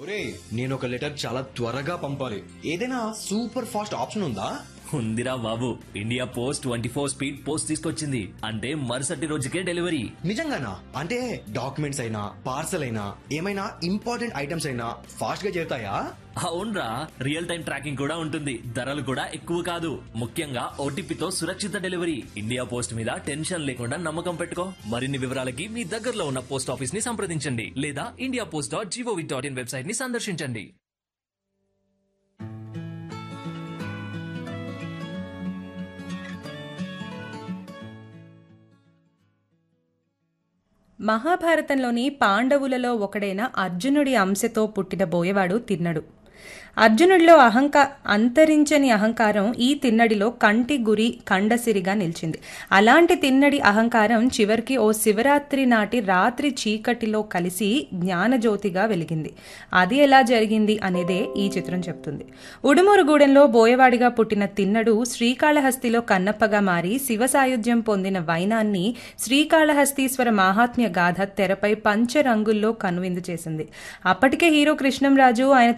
ఒరే నేను ఒక లెటర్ చాలా త్వరగా పంపాలి ఏదైనా సూపర్ ఫాస్ట్ ఆప్షన్ ఉందా ఉందిరా బాబు India post twenty four speed post తీసుకొచ్చింది అంటే మరుసటి రోజుకే డెలివరీ నిజంగానా అంటే డాక్యుమెంట్స్ అయినా పార్సల్ అయినా ఏమైనా ఇంపార్టెంట్ ఐటమ్స్ అయినా ఫాస్ట్ గా చేరుతాయా అవునరా రియల్ టైం ట్రాకింగ్ కూడా ఉంటుంది ధరలు కూడా ఎక్కువ కాదు ముఖ్యంగా ఓటీపీతో సురక్షిత డెలివరీ ఇండియా పోస్ట్ మీద టెన్షన్ లేకుండా నమ్మకం పెట్టుకో మరిన్ని వివరాలకి మీ దగ్గరలో ఉన్న పోస్ట్ ఆఫీస్ ని సంప్రదించండి లేదా India post dot G O V dot in website ని సందర్శించండి మహాభారతంలోని పాండవులలో ఒకడైన అర్జునుడి అంశతో పుట్టిన బోయవాడు తిన్నడు అర్జునుడిలో అహంకా అంతరించని అహంకారం ఈ తిన్నడిలో కంటి గురి కండసిరిగా నిలిచింది అలాంటి తిన్నడి అహంకారం చివరికి ఓ శివరాత్రి నాటి రాత్రి చీకటిలో కలిసి జ్ఞానజ్యోతిగా వెలిగింది అది ఎలా జరిగింది అనేదే ఈ చిత్రం చెప్తుంది ఉడుమూరుగూడెంలో బోయవాడిగా పుట్టిన తిన్నడు శ్రీకాళహస్తిలో కన్నప్పగా మారి శివ సాయుధ్యం పొందిన వైనాన్ని శ్రీకాళహస్తీశ్వర మాహాత్మ్య గాథ తెరపై పంచరంగుల్లో కనువిందు చేసింది అప్పటికే హీరో కృష్ణంరాజు ఆయన